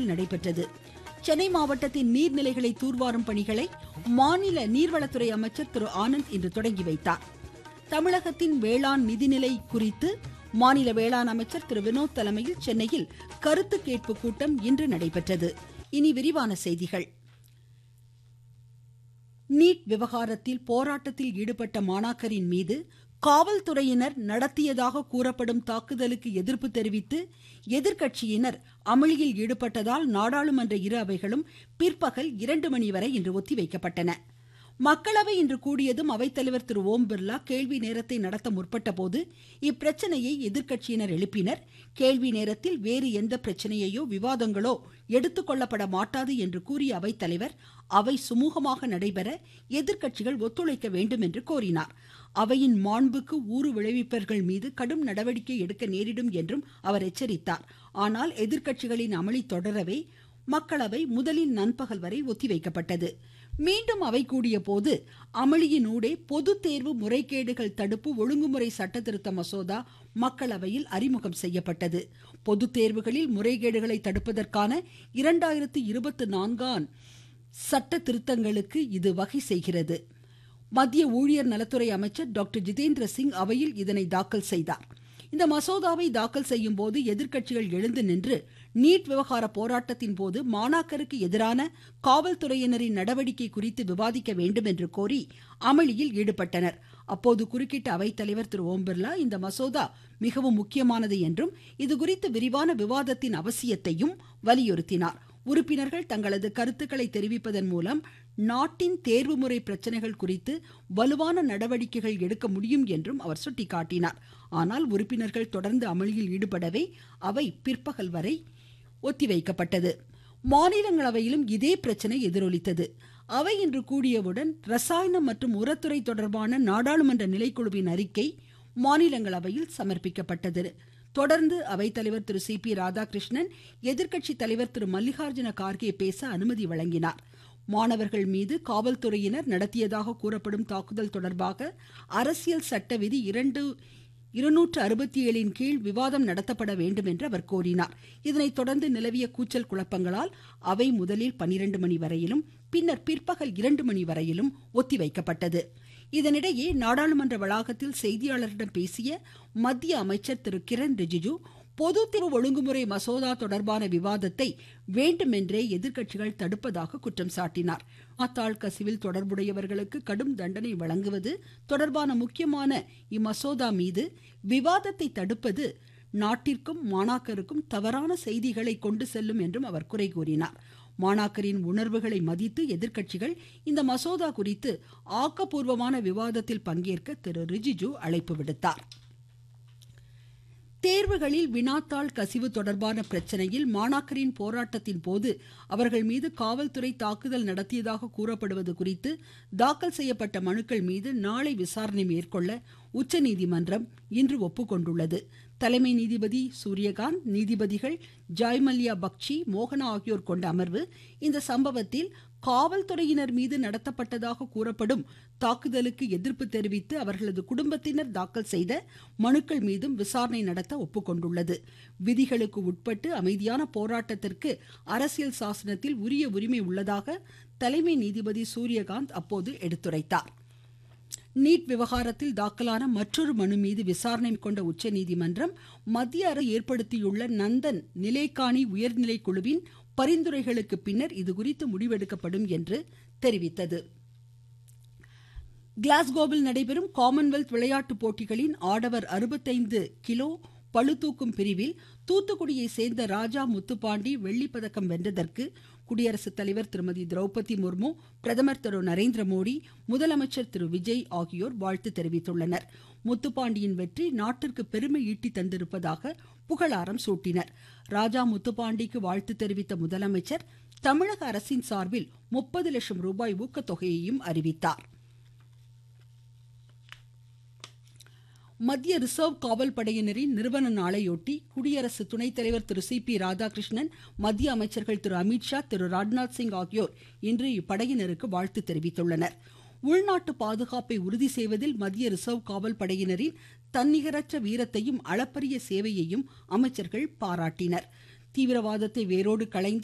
கோவையில் நடைபெற்றது சென்னை மாவட்டத்தின் நீர்நிலைகளை தூர்வாரும் பணிகளை மாநில நீர்வளத்துறை அமைச்சர் திரு ஆனந்த் இன்று தொடங்கி வைத்தார் தமிழகத்தின் வேளாண் நிதிநிலை குறித்து மாநில வேளாண் அமைச்சர் திரு வினோத் தலைமையில் சென்னையில் கருத்து கேட்பு கூட்டம் இன்று நடைபெற்றது இனி விரிவான செய்திகள் நீட் விவகாரத்தில் போராட்டத்தில் ஈடுபட்ட மாணாக்கரின் மீது காவல்துறையினர் நடத்தியதாக கூறப்படும் தாக்குதலுக்கு எதிர்ப்பு தெரிவித்து எதிர்க்கட்சியினர் அமளியில் ஈடுபட்டதால் நாடாளுமன்ற இரு அவைகளும் பிற்பகல் இரண்டு மணி வரை இன்று ஒத்திவைக்கப்பட்டன மக்களவை இன்று கூடியதும் அவைத்தலைவர் திரு ஓம் பிர்லா கேள்வி நேரத்தை நடத்த முற்பட்ட போது இப்பிரச்சனையை எதிர்க்கட்சியினர் எழுப்பினர் கேள்வி நேரத்தில் வேறு எந்த பிரச்சனையோ விவாதங்களோ எடுத்துக்கொள்ளப்பட மாட்டாது என்று கூறிய அவைத்தலைவர் அவை சுமூகமாக நடைபெற எதிர்க்கட்சிகள் ஒத்துழைக்க வேண்டும் என்று கோரினார் அவையின் மாண்புக்கு ஊறு விளைவிப்பவர்கள் மீது கடும் நடவடிக்கை எடுக்க நேரிடும் என்றும் அவர் எச்சரித்தார் ஆனால் எதிர்க்கட்சிகளின் அமளி தொடரவே மக்களவை முதலில் நண்பகல் வரை ஒத்திவைக்கப்பட்டது மீண்டும் அவை கூடிய போது அமளியினூடே பொது தேர்வு முறைகேடுகள் தடுப்பு ஒழுங்குமுறை சட்ட திருத்த மசோதா மக்களவையில் அறிமுகம் செய்யப்பட்டது பொது தேர்வுகளில் முறைகேடுகளை தடுப்பதற்கான இரண்டாயிரத்து இருபத்தி நான்காம் சட்ட திருத்தங்களுக்கு இது வகை செய்கிறது மத்திய ஊழியர் நலத்துறை அமைச்சர் டாக்டர் ஜிதேந்திர சிங் அவையில் இதனை தாக்கல் செய்தார் இந்த மசோதாவை தாக்கல் செய்யும் போது எதிர்க்கட்சிகள் எழுந்து நின்று நீட் விவகார போராட்டத்தின் போது மாணாக்கருக்கு எதிரான காவல்துறையினரின் நடவடிக்கை குறித்து விவாதிக்க வேண்டும் என்று கோரி அமளியில் ஈடுபட்டனர் அப்போது குறுக்கிட்ட அவைத்தலைவர் திரு ஓம் பிர்லா இந்த மசோதா மிகவும் முக்கியமானது என்றும் இதுகுறித்து விரிவான விவாதத்தின் அவசியத்தையும் வலியுறுத்தினார் உறுப்பினர்கள் தங்களது கருத்துக்களை தெரிவிப்பதன் மூலம் நாட்டின் தேர்வு முறை பிரச்சனைகள் குறித்து வலுவான நடவடிக்கைகள் எடுக்க முடியும் என்றும் அவர் சுட்டிக்காட்டினார் ஆனால் உறுப்பினர்கள் தொடர்ந்து அமளியில் ஈடுபடவே அவை பிற்பகல் வரை ஒத்திவைக்கப்பட்டது மாநிலங்களவையிலும் இதே பிரச்சனை எதிரொலித்தது அவை இன்று கூடியவுடன் ரசாயனம் மற்றும் உரத்துறை தொடர்பான நாடாளுமன்ற நிலைக்குழுவின் அறிக்கை மாநிலங்களவையில் சமர்ப்பிக்கப்பட்டது தொடர்ந்து அவைத்தலைவர் திரு சி பி ராதாகிருஷ்ணன் எதிர்க்கட்சி தலைவர் திரு மல்லிகார்ஜுன கார்கே பேச அனுமதி வழங்கினார் மாணவர்கள் மீது காவல்துறையினர் நடத்தியதாக கூறப்படும் தாக்குதல் தொடர்பாக அரசியல் சட்ட விதி இரண்டு இருநூற்று அறுபத்தி ஏழின் கீழ் விவாதம் நடத்தப்பட வேண்டும் என்று அவர் கோரினார் இதனைத் தொடர்ந்து நிலவிய கூச்சல் குழப்பங்களால் அவை முதலில் பனிரெண்டு மணி வரையிலும் பின்னர் பிற்பகல் இரண்டு மணி வரையிலும் ஒத்திவைக்கப்பட்டது இதனிடையே நாடாளுமன்ற வளாகத்தில் செய்தியாளர்களிடம் பேசிய மத்திய அமைச்சர் திரு கிரண் ரிஜிஜு பொது தேர்வு ஒழுங்குமுறை மசோதா தொடர்பான விவாதத்தை வேண்டுமென்றே எதிர்க்கட்சிகள் தடுப்பதாக குற்றம் சாட்டினார் மாத்தாள் கசிவில் தொடர்புடையவர்களுக்கு கடும் தண்டனை வழங்குவது தொடர்பான முக்கியமான இம்மசோதா மீது விவாதத்தை தடுப்பது நாட்டிற்கும் மாணாக்கருக்கும் தவறான செய்திகளை கொண்டு செல்லும் என்றும் அவர் குறை கூறினார் மாணாக்கரின் உணர்வுகளை மதித்து எதிர்க்கட்சிகள் இந்த மசோதா குறித்து ஆக்கப்பூர்வமான விவாதத்தில் பங்கேற்க திரு ரிஜிஜு அழைப்பு விடுத்தார் தேர்வுகளில் வினாத்தாள் கசிவு தொடர்பான பிரச்சனையில் மாணாக்கரின் போராட்டத்தின் போது அவர்கள் மீது காவல்துறை தாக்குதல் நடத்தியதாக கூறப்படுவது குறித்து தாக்கல் செய்யப்பட்ட மனுக்கள் மீது நாளை விசாரணை மேற்கொள்ள உச்சநீதிமன்றம் இன்று ஒப்புக்கொண்டுள்ளது தலைமை நீதிபதி சூரியகாந்த் நீதிபதிகள் ஜாய்மல்யா பக்சி மோகனா ஆகியோர் கொண்ட அமர்வு இந்த சம்பவத்தில் காவல்துறையினர் மீது நடத்தப்பட்டதாக கூறப்படும் தாக்குதலுக்கு எதிர்ப்பு தெரிவித்து அவர்களது குடும்பத்தினர் தாக்கல் செய்த மனுக்கள் மீதும் விசாரணை நடத்த ஒப்புக்கொண்டுள்ளது விதிகளுக்கு உட்பட்டு அமைதியான போராட்டத்திற்கு அரசியல் சாசனத்தில் உரிய உரிமை உள்ளதாக தலைமை நீதிபதி சூரியகாந்த் அப்போது எடுத்துரைத்தார் நீட் விவகாரத்தில் தாக்கலான மற்றொரு மனு மீது விசாரணை கொண்ட உச்சநீதிமன்றம் மத்திய அரசு ஏற்படுத்தியுள்ள நந்தன் நிலைக்காணி உயர்நிலை குழுவின் பரிந்துரைகளுக்கு பின்னர் இதுகுறித்து முடிவெடுக்கப்படும் என்று தெரிவித்தது கிளாஸ்கோவில் நடைபெறும் காமன்வெல்த் விளையாட்டுப் போட்டிகளின் ஆடவர் அறுபத்தைந்து கிலோ பளுதூக்கும் பிரிவில் தூத்துக்குடியை சேர்ந்த ராஜா முத்துப்பாண்டி வெள்ளிப்பதக்கம் வென்றதற்கு குடியரசுத் தலைவர் திருமதி திரௌபதி முர்மு பிரதமர் திரு நரேந்திர மோடி முதலமைச்சர் திரு விஜய் ஆகியோர் வாழ்த்து தெரிவித்துள்ளனர் முத்துப்பாண்டியின் வெற்றி நாட்டிற்கு பெருமை ஈட்டி தந்திருப்பதாக புகழாரம் சூட்டினர் ராஜா முத்துப்பாண்டிக்கு வாழ்த்து தெரிவித்த முதலமைச்சர் தமிழக அரசின் சார்பில் முப்பது லட்சம் ரூபாய் ஊக்கத்தொகையையும் அறிவித்தார் மத்திய ரிசர்வ் காவல் படையினரின் நிறுவன நாளையொட்டி குடியரசு துணைத் தலைவர் திரு சி பி ராதாகிருஷ்ணன் மத்திய அமைச்சர்கள் திரு அமித்ஷா திரு ராஜ்நாத் சிங் ஆகியோர் இன்று இப்படையினருக்கு வாழ்த்து தெரிவித்துள்ளனர் உள்நாட்டு பாதுகாப்பை உறுதி செய்வதில் மத்திய ரிசர்வ் காவல் படையினரின் தன்னிகரற்ற வீரத்தையும் அளப்பரிய சேவையையும் அமைச்சர்கள் பாராட்டினர் தீவிரவாதத்தை வேரோடு களைந்து